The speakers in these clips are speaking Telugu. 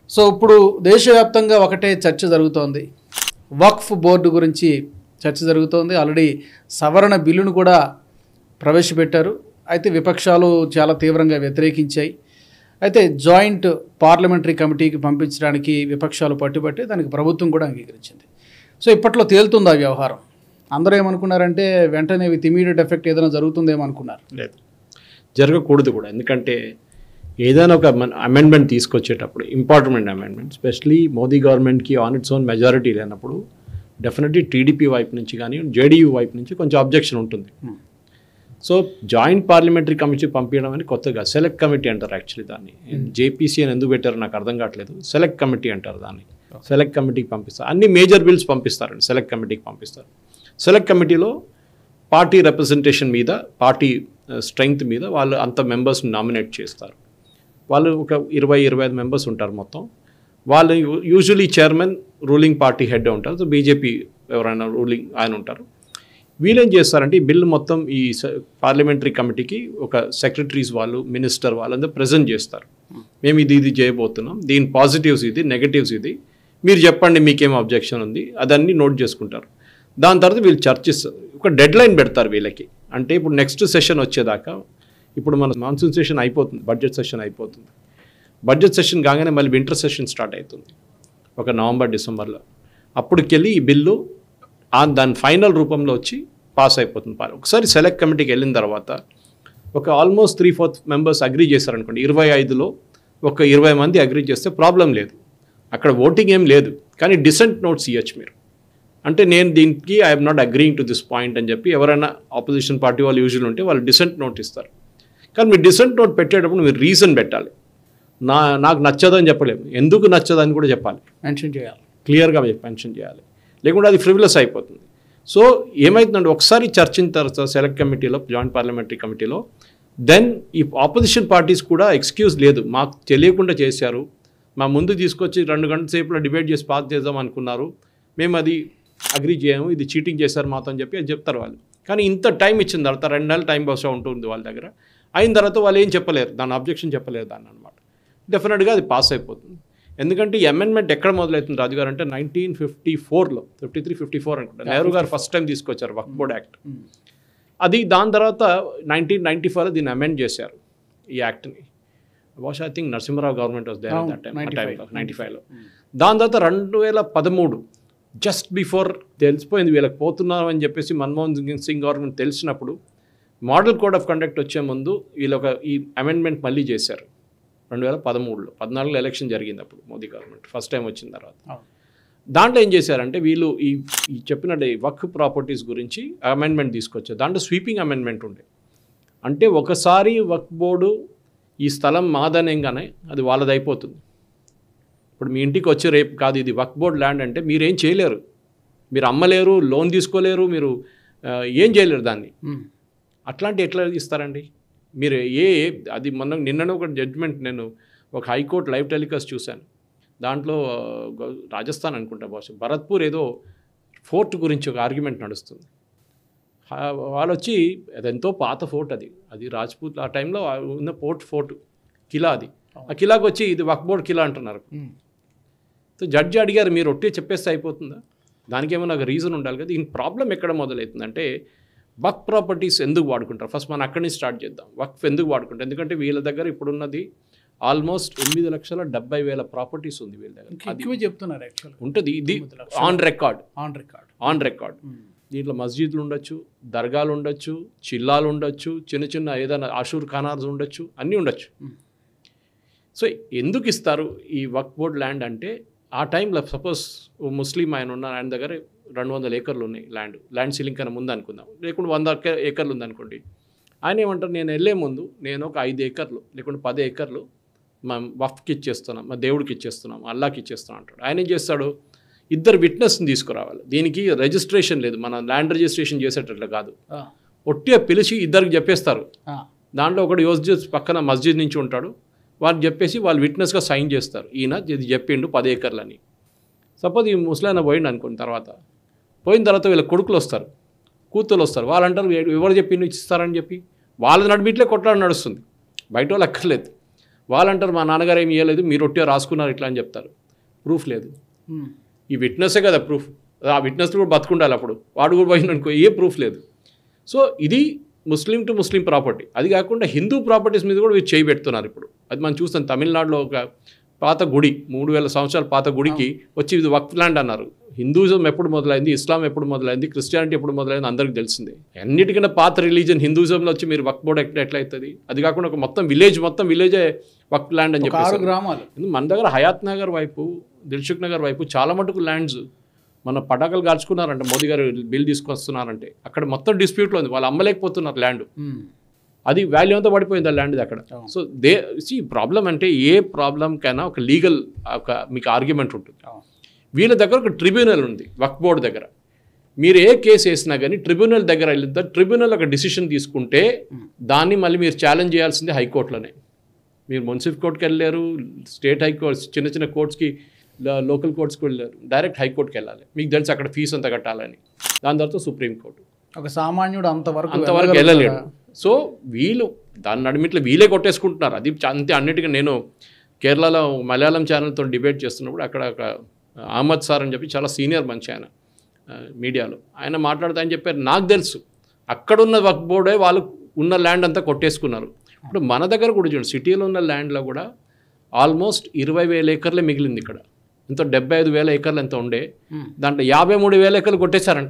సో ఇప్పుడు దేశవ్యాప్తంగా ఒకటే చర్చ జరుగుతోంది వక్ఫ్ బోర్డు గురించి చర్చ జరుగుతోంది ఆల్రెడీ సవరణ బిల్లును కూడా ప్రవేశపెట్టారు అయితే విపక్షాలు చాలా తీవ్రంగా వ్యతిరేకించాయి అయితే జాయింట్ పార్లమెంటరీ కమిటీకి పంపించడానికి విపక్షాలు పట్టుబట్టి దానికి ప్రభుత్వం కూడా అంగీకరించింది సో ఇప్పట్లో తేలుతుంది ఆ వ్యవహారం అందరూ ఏమనుకున్నారంటే వెంటనే విత్ ఇమీడియట్ ఎఫెక్ట్ ఏదైనా జరుగుతుందేమో అనుకున్నారు లేదు జరగకూడదు కూడా ఎందుకంటే ఏదైనా ఒక అమెండ్మెంట్ తీసుకొచ్చేటప్పుడు ఇంపార్టెంట్ అమెండ్మెంట్ స్పెషలీ మోదీ గవర్నమెంట్కి ఆన్ ఇట్స్ ఓన్ మెజారిటీ లేనప్పుడు డెఫినెట్లీ టీడీపీ వైపు నుంచి కానీ జేడీయూ వైపు నుంచి కొంచెం అబ్జెక్షన్ ఉంటుంది సో జాయింట్ పార్లమెంటరీ కమిటీ పంపించడం అని కొత్తగా సెలెక్ట్ కమిటీ అంటారు యాక్చువల్లీ దాన్ని జేపీసీ అని ఎందుకు పెట్టారో నాకు అర్థం కావట్లేదు సెలెక్ట్ కమిటీ అంటారు దాన్ని సెలెక్ట్ కమిటీకి పంపిస్తారు అన్ని మేజర్ బిల్స్ పంపిస్తారండి సెలెక్ట్ కమిటీకి పంపిస్తారు సెలెక్ట్ కమిటీలో పార్టీ రిప్రజెంటేషన్ మీద పార్టీ స్ట్రెంగ్త్ మీద వాళ్ళు అంత మెంబర్స్ని నామినేట్ చేస్తారు వాళ్ళు ఒక ఇరవై ఇరవై ఐదు మెంబర్స్ ఉంటారు మొత్తం వాళ్ళు usually chairman ruling party head ఉంటారు సో బీజేపీ ఎవరైనా రూలింగ్ ఆయన ఉంటారు వీళ్ళేం చేస్తారంటే ఈ బిల్ మొత్తం ఈ పార్లమెంటరీ కమిటీకి ఒక సెక్రటరీస్ వాళ్ళు మినిస్టర్ వాళ్ళందరూ ప్రజెంట్ చేస్తారు మేము ఇది ఇది చేయబోతున్నాం దీని పాజిటివ్స్ ఇది నెగటివ్స్ ఇది మీరు చెప్పండి మీకేం అబ్జెక్షన్ ఉంది అదన్నీ నోట్ చేసుకుంటారు దాని తర్వాత వీళ్ళు చర్చిస్తారు ఒక డెడ్ లైన్ పెడతారు వీళ్ళకి అంటే ఇప్పుడు నెక్స్ట్ సెషన్ వచ్చేదాకా ఇప్పుడు మన మాన్సూన్ సెషన్ అయిపోతుంది బడ్జెట్ సెషన్ అయిపోతుంది బడ్జెట్ సెషన్ కాగానే మళ్ళీ వింటర్ సెషన్ స్టార్ట్ అవుతుంది ఒక నవంబర్ డిసెంబర్లో అప్పటికెళ్ళి ఈ బిల్లు ఆ దాని ఫైనల్ రూపంలో వచ్చి పాస్ అయిపోతుంది పాలు ఒకసారి సెలెక్ట్ కమిటీకి వెళ్ళిన తర్వాత ఒక almost three fourth members agree చేశారనుకోండి ఇరవై ఐదులో ఒక ఇరవై మంది అగ్రీ చేస్తే ప్రాబ్లం లేదు అక్కడ ఓటింగ్ ఏం లేదు కానీ డిసెంట్ నోట్స్ ఇవ్వచ్చు మీరు అంటే నేను దీనికి I'm not agreeing to this point అని చెప్పి ఎవరైనా ఆపోజిషన్ పార్టీ వాళ్ళు యూజువల్ ఉంటే వాళ్ళు డిసెంట్ నోట్ ఇస్తారు కానీ మీరు డిసెంట్ నోట్ పెట్టేటప్పుడు మీరు రీజన్ పెట్టాలి నా నాకు నచ్చదని చెప్పలేము ఎందుకు నచ్చదని కూడా చెప్పాలి మెన్షన్ చేయాలి క్లియర్గా మెన్షన్ చేయాలి లేకుంటే అది ఫ్రివిలస్ అయిపోతుంది సో ఏమవుతుందంటే ఒకసారి చర్చిన తర్వాత సెలెక్ట్ కమిటీలో జాయింట్ పార్లమెంటరీ కమిటీలో దెన్ ఈ ఆపోజిషన్ పార్టీస్ కూడా ఎక్స్క్యూజ్ లేదు మాకు తెలియకుండా చేశారు మా ముందు తీసుకొచ్చి రెండు గంటల సేపులో డిబేట్ చేసి పాస్ చేద్దాం అనుకున్నారు మేము అది అగ్రీ చేయము ఇది చీటింగ్ చేశారు మాతో అని చెప్పి అది చెప్తారు వాళ్ళు కానీ ఇంత టైం ఇచ్చిన తర్వాత రెండు నెలల టైం బహుశా ఉంటుంది వాళ్ళ దగ్గర అయిన తర్వాత వాళ్ళు ఏం చెప్పలేరు దాని అబ్జెక్షన్ చెప్పలేరు దాన్ని అనమాట డెఫినెట్గా అది పాస్ అయిపోతుంది ఎందుకంటే ఈ అమెండ్మెంట్ ఎక్కడ మొదలవుతుంది రాజు గారు అంటే నైన్టీన్ ఫిఫ్టీ ఫోర్లో ఫిఫ్టీ త్రీ ఫిఫ్టీ ఫోర్ అనుకుంటా నెహ్రూ గారు ఫస్ట్ టైం తీసుకొచ్చారు వక్ బోర్డ్ యాక్ట్ అది దాని తర్వాత నైన్టీన్ నైంటీ ఫైవ్లో దీన్ని అమెండ్ చేశారు ఈ యాక్ట్ని was I think Narasimha Rao government was there అవును, దట్ టైం 95. టైంలో నైంటీ ఫైవ్లో దాని తర్వాత రెండు వేల పదమూడు జస్ట్ బిఫోర్ తెలిసిపోయింది వీళ్ళకి పోతున్నారు అని చెప్పేసి మన్మోహన్ సింగ్ సింగ్ గవర్నమెంట్ తెలిసినప్పుడు మోడల్ కోడ్ ఆఫ్ కండక్ట్ వచ్చే ముందు వీళ్ళు ఒక ఈ అమెండ్మెంట్ మళ్ళీ చేశారు రెండు వేల పదమూడులో పద్నాలుగులో ఎలక్షన్ జరిగింది అప్పుడు మోదీ గవర్నమెంట్ ఫస్ట్ టైం వచ్చిన తర్వాత అవును. దాంట్లో ఏం చేశారంటే వీళ్ళు ఈ ఈ చెప్పినట్టు వక్ ప్రాపర్టీస్ గురించి అమెండ్మెంట్ తీసుకొచ్చారు దాంట్లో స్వీపింగ్ అమెండ్మెంట్ ఉండే అంటే ఒకసారి వక్ బోర్డు ఈ స్థలం మాదనంగానే అది వాళ్ళది అయిపోతుంది ఇప్పుడు మీ ఇంటికి వచ్చి రేపు కాదు ఇది వక్ బోర్డ్ ల్యాండ్ అంటే మీరేం చేయలేరు మీరు అమ్మలేరు లోన్ తీసుకోలేరు మీరు ఆ, ఏం చేయలేరు దాన్ని అట్లాంటి ఎట్లా ఇస్తారండి మీరు ఏ ఏ- అది మొన్న నిన్ననే ఒక జడ్జ్మెంట్ నేను ఒక హైకోర్టు లైవ్ టెలికాస్ట్ చూశాను దాంట్లో ఆ, గ- రాజస్థాన్ అనుకుంటా బహుశా భరత్పూర్ ఏదో ఫోర్ట్ గురించి ఒక ఆర్గ్యుమెంట్ నడుస్తుంది ఆ, వాళ్ళు వచ్చి అది ఎంతో పాత ఫోర్ట్ అది అది రాజ్పూత్ ఆ టైంలో ఆ ఉన్న పోర్ట్ ఫోర్ట్ కిలా అది ఆ కిలాకి వచ్చి ఇది వక్బోర్డ్ కిలా అంటున్నారు సో జడ్జి అడిగారు మీరు ఒట్టే చెప్పేస్తే అయిపోతుందా దానికి ఏమైనా ఒక రీజన్ ఉండాలి కదా దీని ప్రాబ్లం ఎక్కడ మొదలవుతుందంటే వక్ ప్రాపర్టీస్ ఎందుకు వాడుకుంటారు ఫస్ట్ మనం అక్కడి నుంచి స్టార్ట్ చేద్దాం వక్ఫ్ ఎందుకు వాడుకుంటారు ఎందుకంటే వీళ్ళ దగ్గర ఇప్పుడున్నది ఆల్మోస్ట్ ఎనిమిది లక్షల డెబ్బై వేల ప్రాపర్టీస్ ఉంది వీళ్ళ దగ్గర ఇంకా ఎక్కువ చెప్తున్నారు యాక్చువల్గా ఉంటుంది ఇది తొమ్మిది లక్షలు. On record on record on record దీంట్లో మస్జిద్లు ఉండొచ్చు దర్గాలు ఉండొచ్చు చిల్లాలు ఉండొచ్చు చిన్న చిన్న ఏదైనా ఆషూర్ ఖానార్స్ ఉండొచ్చు అన్నీ ఉండొచ్చు సో ఎందుకు ఇస్తారు ఈ వక్ బోర్డ్ ల్యాండ్ అంటే ఆ టైంలో సపోజ్ ఓ ముస్లిం ఆయన ఉన్న ఆయన దగ్గర రెండు వందల ఏకర్లు ఉన్నాయి ల్యాండ్ ల్యాండ్ సీలింగ్ కన్నా ముందు అనుకుందాం లేకుంటే వంద ఎక- ఏకర్లు ఉందనుకోండి ఆయన ఏమంటారు నేను వెళ్ళే ముందు నేను ఒక ఐదు ఏకర్లు లేకుంటే పది ఏకర్లు మా వఫ్కి ఇచ్చేస్తున్నాం మా దేవుడికి ఇచ్చేస్తున్నాం అల్లాకి ఇచ్చేస్తున్నాం అంటాడు ఆయన ఏం చేస్తాడు ఇద్దరు విట్నెస్ని తీసుకురావాలి దీనికి రిజిస్ట్రేషన్ లేదు మన ల్యాండ్ రిజిస్ట్రేషన్ చేసేటట్లు కాదు ఒట్టిగా పిలిచి ఇద్దరికి చెప్పేస్తారు దాంట్లో ఒకడు యోజ్ పక్కన మస్జిద్ నుంచి ఉంటాడు వాళ్ళు చెప్పేసి వాళ్ళు విట్నెస్గా సైన్ చేస్తారు ఈయన ఇది చెప్పిండు పది ఏకర్లని సపోజ్ ఈ ముసలాయన పోయిండు అనుకున్న తర్వాత పోయిన తర్వాత వీళ్ళ కొడుకులు వస్తారు కూతురు వస్తారు వాళ్ళు అంటారు "ఏ- ఎవరు చెప్పి నువ్వు ఇస్తారని చెప్పి వాళ్ళ నడిమిట్లే కొట్లాడి నడుస్తుంది బయట వాళ్ళు అక్కర్లేదు వాళ్ళు అంటారు మా నాన్నగారు ఏమి ఇవ్వలేదు మీరు ఒట్టే రాసుకున్నారు ఇట్లా అని చెప్తారు ప్రూఫ్ లేదు ఉమ్. ఈ విట్నెస్సే కదా ప్రూఫ్ ఆ విట్నెస్ కూడా బతుకుండాలి అప్పుడు వాడు కూడా పోయింది అనుకో ఏ ప్రూఫ్ లేదు సో ఇది ముస్లిం టు ముస్లిం ప్రాపర్టీ అది కాకుండా హిందూ ప్రాపర్టీస్ మీద కూడా వీరు చేయి పెడుతున్నారు ఇప్పుడు అది మనం చూస్తాం తమిళనాడులో ఒక పాత గుడి మూడు వేల సంవత్సరాల పాత గుడికి వచ్చి ఇది వక్ఫ్ ల్యాండ్ అన్నారు హిందూయిజం ఎప్పుడు మొదలైంది ఇస్లాం ఎప్పుడు మొదలైంది క్రిస్టియానిటీ ఎప్పుడు మొదలైంది అందరికీ తెలిసిందే అన్నిటికన్నా పాత రిలీజన్ హిందూయిజంలో వచ్చి మీరు వక్ బోర్డ్ ఎట్లా ఎట్లా అవుతుంది అది కాకుండా ఒక మొత్తం విలేజ్ మొత్తం విలేజే వక్ ల్యాండ్ అని ఒక ఆరు చెప్పేసి గ్రామాలు ఎందుకు మన దగ్గర హయాత్ నగర్ వైపు దిల్సుఖ్ నగర్ వైపు చాలా మటుకు ల్యాండ్స్ మన పటాకులు కాల్చుకున్నారంట మోదీ గారు బిల్ తీసుకొస్తున్నారంటే అక్కడ మొత్తం డిస్ప్యూట్లో ఉంది వాళ్ళు అమ్మలేకపోతున్నారు ల్యాండ్ ఉమ్. అది వాల్యూ అంతా పడిపోయింది ఆ ల్యాండ్ అక్కడ అవును. సో దే సి ప్రాబ్లం అంటే ఏ ప్రాబ్లం కైనా ఒక లీగల్ ఒక మీకు ఆర్గ్యుమెంట్ ఉంటుంది అవును. వీళ్ళ దగ్గర ఒక ట్రిబ్యునల్ ఉంది వక్ బోర్డ్ దగ్గర మీరు ఏ కేసు వేసినా కానీ ట్రిబ్యునల్ దగ్గర వెళ్ళిన ట్రిబ్యునల్ ఒక డిసిషన్ తీసుకుంటే దాన్ని మళ్ళీ మీరు ఛాలెంజ్ చేయాల్సింది హైకోర్టులోనే మీరు మున్సిపల్ కోర్టుకి వెళ్ళారు స్టేట్ హైకోర్ట్స్ చిన్న చిన్న కోర్ట్స్కి లోకల్ కోర్ట్స్కి వెళ్ళారు డైరెక్ట్ హైకోర్టుకి వెళ్ళాలి మీకు తెలుసు అక్కడ ఫీజు అంత కట్టాలని దాని తర్వాత సుప్రీంకోర్టు ఒక సామాన్యుడు అంతవరకు అంతవరకు వెళ్ళగలుగుతాడా? వెళ్ళలేడు సో వీళ్ళు దాని నడిమిట్లో వీళ్ళే కొట్టేసుకుంటున్నారు అది చ- అంతే అన్నిటికీ నేను కేరళలో మలయాళం ఛానల్తో డిబేట్ చేస్తున్నప్పుడు అక్కడ ఒక అహ్మద్ సార్ అని చెప్పి చాలా సీనియర్ మంచి ఆయన ఆ, మీడియాలో ఆయన మాట్లాడుతా అని చెప్పారు నాకు తెలుసు అక్కడున్న వర్క్ బోర్డే వాళ్ళు ఉన్న ల్యాండ్ అంతా కొట్టేసుకున్నారు ఇప్పుడు మన దగ్గర కూడా చూడండి సిటీలో ఉన్న ల్యాండ్లో కూడా ఆల్మోస్ట్ ఇరవై వేల ఏకర్లే మిగిలింది ఇక్కడ ఇంత డెబ్బై ఐదు వేల ఏకర్లు ఎంత ఉండే ఉమ్. దాంట్లో యాభై మూడు వేల ఏకర్లు కొట్టేశారంట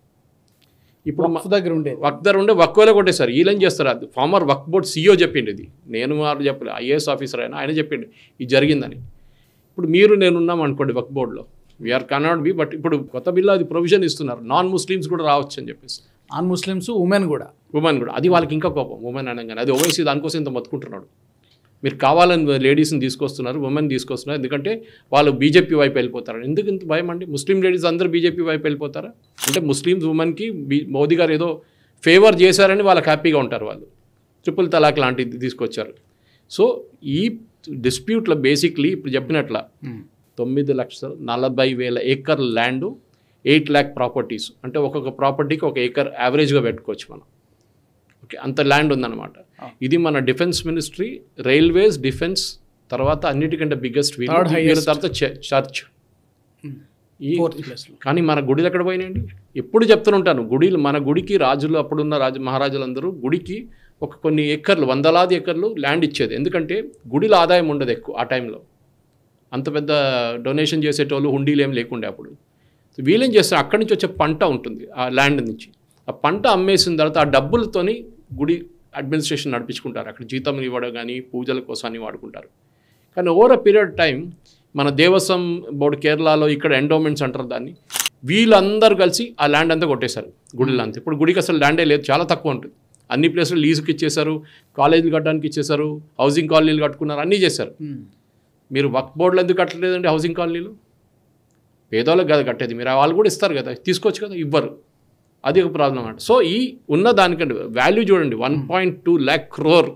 ఇప్పుడు మ- వక్ఫ్ దగ్గర ఉండేది వక్ దగ్గర ఉండే వక్వేలో కొట్టేశారు వీళ్ళేం చేస్తారు అది ఫార్మర్ వక్ బోర్డ్ సీఈఓ చెప్పిండు ఇది నేను వారు చెప్పలే ఐఏఎస్ ఆఫీసర్ అయినా ఆయన చెప్పిండు ఇది జరిగిందని ఇప్పుడు మీరు నేను ఉన్నాం అనుకోండి వక్ బోర్డులో వీఆర్ కనాట్ బి బట్ ఇప్పుడు కొత్త బిల్లు అది ప్రొవిజన్ ఇస్తున్నారు నాన్ ముస్లిమ్స్ కూడా రావచ్చు అని చెప్పేసి నాన్ ముస్లిమ్స్ ఉమెన్ కూడా ఉమెన్ కూడా అది వాళ్ళకి ఇంకా కోపం ఉమెన్ అనగానే అది ఓవైసీ దానికోసం ఇంత మొత్తుకుంటున్నాడు మీరు కావాలని లేడీస్ని తీసుకొస్తున్నారు ఉమెన్ తీసుకొస్తున్నారు ఎందుకంటే వాళ్ళు బీజేపీ వైపు వెళ్ళిపోతారు ఎందుకు ఇంత భయం అండి ముస్లిం లేడీస్ అందరూ బీజేపీ వైపు వెళ్ళిపోతారా అంటే ముస్లిమ్స్ ఉమెన్కి బీ మోదీ గారు ఏదో ఫేవర్ చేశారని వాళ్ళకి హ్యాపీగా ఉంటారు వాళ్ళు ట్రిపుల్ తలాక్ లాంటిది తీసుకొచ్చారు సో ఈ డిస్ప్యూట్లో బేసిక్లీ ఇప్పుడు చెప్పినట్ల ఉమ్. తొమ్మిది లక్షల నలభై వేల acre land eight lakh properties అంటే ఒక్కొక్క ప్రాపర్టీకి ఒక ఏకర్ యావరేజ్గా పెట్టుకోవచ్చు మనం ఓకే అంత ల్యాండ్ ఉందన్నమాట ఇది మన డిఫెన్స్ మినిస్ట్రీ రైల్వేస్ డిఫెన్స్ తర్వాత అన్నిటికంటే బిగ్గెస్ట్ వీల్ Third వీళ్ళ highest. తర్వాత చ- చర్చ్ ఉమ్. ఈ ఫోర్త్ ప్లేస్లో కానీ మన గుడిలు ఎక్కడ పోయినాయండి ఎప్పుడు చెప్తుంటాను గుడిలు మన గుడికి రాజులు అప్పుడున్న రాజు మహారాజులందరూ గుడికి ఒక కొన్ని ఎకర్లు వందలాది ఎకర్లు ల్యాండ్ ఇచ్చేది ఎందుకంటే గుడిలో ఆదాయం ఉండదు ఎక్కువ ఆ టైంలో అంత పెద్ద డొనేషన్ చేసేటోళ్ళు హుండీలు ఏం లేకుండే అప్పుడు సో వీళ్ళేం చేస్తారు అక్కడి నుంచి వచ్చే పంట ఉంటుంది ఆ ల్యాండ్ నుంచి ఆ పంట అమ్మేసిన తర్వాత ఆ డబ్బులతోని గుడి అడ్మినిస్ట్రేషన్ నడిపించుకుంటారు అక్కడ జీతం ఇవ్వడం కానీ పూజల కోసం అని వాడుకుంటారు కానీ ఓవర్ అ పీరియడ్ టైం మన దేవస్వం బోర్డు కేరళలో ఇక్కడ ఎండోమెంట్స్ అంటారు దాన్ని వీళ్ళందరూ కలిసి ఆ ల్యాండ్ అంతా కొట్టేశారు గుడిలో అంతా ఇప్పుడు గుడికి అసలు ల్యాండే లేదు చాలా తక్కువ ఉంటుంది అన్ని ప్లేసులు లీజుకి ఇచ్చేశారు కాలేజీలు కట్టడానికి ఇచ్చేశారు హౌసింగ్ కాలనీలు కట్టుకున్నారు అన్నీ చేశారు ఉమ్. మీరు వక్ బోర్డులు ఎందుకు కట్టలేదండి హౌసింగ్ కాలనీలు పేదోళ్ళకి కదా కట్టేది మీరు వాళ్ళు కూడా ఇస్తారు కదా తీసుకోవచ్చు కదా ఇవ్వరు అది ఒక ప్రాబ్లం అంట సో ఈ ఉన్న దానికంటే వాల్యూ చూడండి one point two lakh crore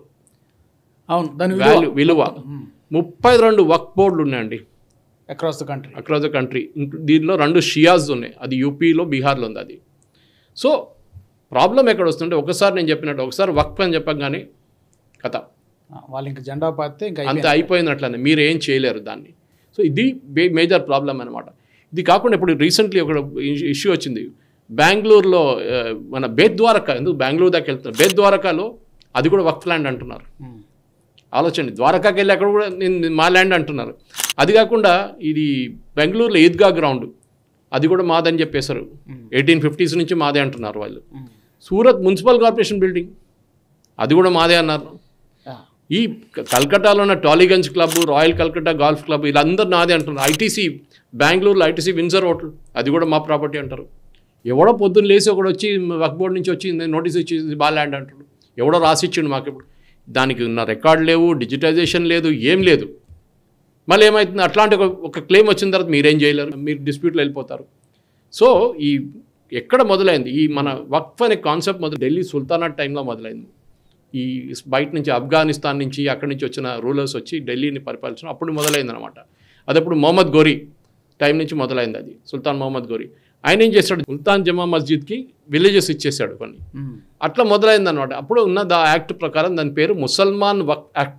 అవును దాని వాల్యూ విలువ ముప్పై రెండు వక్ బోర్డులు ఉన్నాయండి across the country across the country దీనిలో రెండు షియాస్ ఉన్నాయి అది యూపీలో బీహార్లో ఉంది అది సో ప్రాబ్లం ఎక్కడ వస్తుంటే ఒకసారి నేను చెప్పినట్టు ఒకసారి వక్ఫ్ అని చెప్పగానే కథ వాళ్ళు ఇంకా జెండా పాతే ఇంకా అంత అయిపోయినట్లనే మీరు ఏం చేయలేరు దాన్ని సో ఇది మేజర్ ప్రాబ్లం అనమాట ఇది కాకుండా ఇప్పుడు రీసెంట్లీ ఒక ఇష్యూ వచ్చింది బెంగళూరులో ఆ, మన బేత్ ద్వారకా ఎందుకు బెంగళూరు దాకా వెళ్తున్నారు బేత్ ద్వారకాలో అది కూడా వక్ఫ్ ల్యాండ్ అంటున్నారు ఉమ్. ఆలోచండి ద్వారకాకి వెళ్ళి అక్కడ కూడా నేను నేను మా ల్యాండ్ అంటున్నారు అది కాకుండా ఇది బెంగళూరులో ఈద్గా గ్రౌండ్ అది కూడా మాదని చెప్పేశారు ఎయిటీన్ ఫిఫ్టీస్ నుంచి మాదే అంటున్నారు వాళ్ళు ఉమ్. సూరత్ మున్సిపల్ కార్పొరేషన్ బిల్డింగ్ అది కూడా మాదే అన్నారు యా. ఈ క- కల్కటాలో ఉన్న Tollygunge club royal Calcutta golf club వీళ్ళందరూ నాదే అంటున్నారు ఐటీసీ బెంగళూరులో ఐటీసీ విన్సర్ హోటల్ అది కూడా మా ప్రాపర్టీ అంటారు ఎవడో పొద్దున్న లేసి ఒకడు వచ్చి వక్ బోర్డ్ నుంచి వచ్చి నోటీస్ ఇచ్చి ఇది బా ల్యాండ్ అంటాడు ఎవడో రాసి ఇచ్చిండు మాకు ఇప్పుడు దానికి ఉన్న రికార్డ్ లేవు డిజిటైజేషన్ లేదు ఏం లేదు మళ్ళీ ఏమవుతుంది అట్లాంటి ఒక ఒక క్లెయిమ్ వచ్చిన తర్వాత మీరేం చేయలేరు మీరు డిస్ప్యూట్లో వెళ్ళిపోతారు సో ఈ ఎక్కడ మొదలైంది ఈ మన వక్ఫ్ అనే కాన్సెప్ట్ మొదలు ఢిల్లీ సుల్తానాట్ టైంలో మొదలైంది ఈ బయట నుంచి ఆఫ్ఘనిస్తాన్ నుంచి అక్కడి నుంచి వచ్చిన రూలర్స్ వచ్చి ఢిల్లీని పరిపాలించడం అప్పుడు మొదలైంది అనమాట అదప్పుడు మొహమ్మద్ గోరీ టైం నుంచి మొదలైంది అది సుల్తాన్ మొహమ్మద్ గోరీ ఆయన ఏం చేశాడు సుల్తాన్ జమా మస్జిద్కి విలేజెస్ ఇచ్చేసాడు కొన్ని ఉమ్. అట్లా మొదలైంది అనమాట అప్పుడు ఉన్న దా యాక్ట్ ప్రకారం దాని పేరు Mussalman Waqf act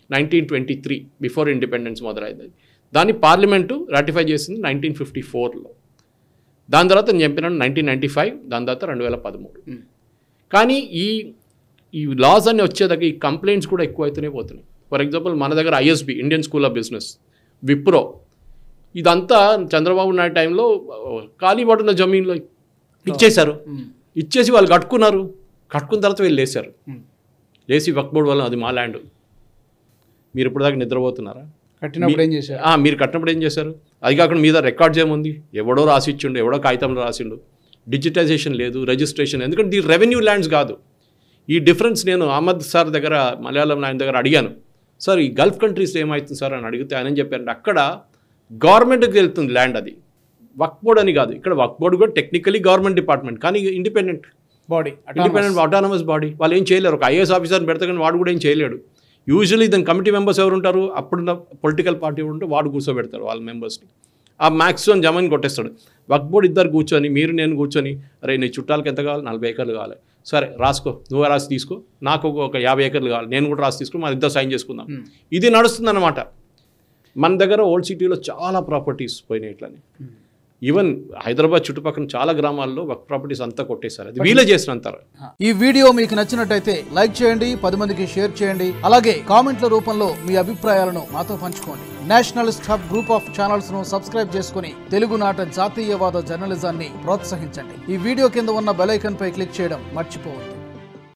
nineteen twenty three before independence మొదలైంది దాన్ని పార్లమెంటు రాటిఫై చేసింది నైన్టీన్ ఫిఫ్టీ ఫోర్లో దాని తర్వాత నేను చెప్పినాను నైన్టీన్ నైంటీ ఫైవ్ దాని తర్వాత రెండు వేల పదమూడు కానీ ఈ ఈ లాస్ అన్ని వచ్చేదాకా ఈ కంప్లైంట్స్ కూడా ఎక్కువ అవుతూనే పోతున్నాయి ఫర్ ఎగ్జాంపుల్ మన దగ్గర ISB Indian school of business Wipro ఇదంతా చంద్రబాబు నాయుడు టైంలో ఖాళీ పడున్న జమీన్లో ఇచ్చేశారు ఇచ్చేసి వాళ్ళు కట్టుకున్నారు కట్టుకున్న తర్వాత వీళ్ళు లేచారు లేచి వక్ బోర్డు వల్ల అది మా ల్యాండ్ మీరు ఇప్పుడు దాకా నిద్రపోతున్నారా కట్టినప్పుడు ఏం చేశారు ఆ, మీరు కట్టినప్పుడు ఏం చేశారు అది కాకుండా మీద రికార్డ్ చేయముంది ఎవడో రాసిచ్చిండు ఎవడో కాగితంలో రాసిండు డిజిటైజేషన్ లేదు రిజిస్ట్రేషన్ ఎందుకంటే ఈ రెవెన్యూ ల్యాండ్స్ కాదు ఈ డిఫరెన్స్ నేను అహ్మద్ సార్ దగ్గర మలయాళం ఆయన దగ్గర అడిగాను సార్ ఈ గల్ఫ్ కంట్రీస్ ఏమవుతుంది సార్ అని అడిగితే ఆయన ఏం చెప్పారంటే అక్కడ గవర్నమెంట్కి వెళ్తుంది ల్యాండ్ అది వక్ బోర్డ్ అని కాదు ఇక్కడ వక్ బోర్డు కూడా టెక్నికలీ గవర్నమెంట్ డిపార్ట్మెంట్ కానీ independent body independent autonomous body వాళ్ళు ఏం చేయలేరు ఒక ఐఏఎస్ ఆఫీసర్ని పెడితే కానీ వాడు కూడా ఏం చేయలేడు యూజువలీ దాని కమిటీ మెంబర్స్ ఎవరు ఉంటారు అప్పుడున్న పొలిటికల్ పార్టీ ఉంటే వాడు కూర్చోబెడతారు వాళ్ళ మెంబర్స్ని ఆ మ్యాక్సిమం జమని కొట్టేస్తాడు వక్ బోర్డు ఇద్దరు కూర్చొని మీరు నేను కూర్చొని అరే నీ చుట్టాలకి ఎంత కావాలి నలభై ఏకర్లు కావాలి సరే రాసుకో నువ్వు రాసి తీసుకో నాకు ఒక- ఒక యాభై ఏకర్లు కావాలి నేను కూడా రాసి తీసుకో మన ఇద్దరు సైన్ చేసుకుందాం ఇది నడుస్తుంది అనమాట మన దగ్గర ఓల్డ్ సిటీలో చాలా ప్రాపర్టీస్ పోయినాయి ఇట్లని ఈవెన్ హైదరాబాద్ చుట్టుపక్కల చాలా గ్రామాల్లో వర్క్ ప్రాపర్టీస్ అంతా కొట్టేశారు అది వీలే చేసినంటారు ఈ వీడియో మీకు నచ్చినట్టయితే లైక్ చేయండి పది మందికి షేర్ చేయండి అలాగే కామెంట్ల రూపంలో మీ అభిప్రాయాలను మాతో పంచుకోండి nationalist hub group of channels ను సబ్స్క్రైబ్ చేసుకుని తెలుగునాట జాతీయవాద జర్నలిజాన్ని ప్రోత్సహించండి ఈ వీడియో కింద ఉన్న బెల్ ఐకాన్ పై క్లిక్ చేయడం మర్చిపోవద్దు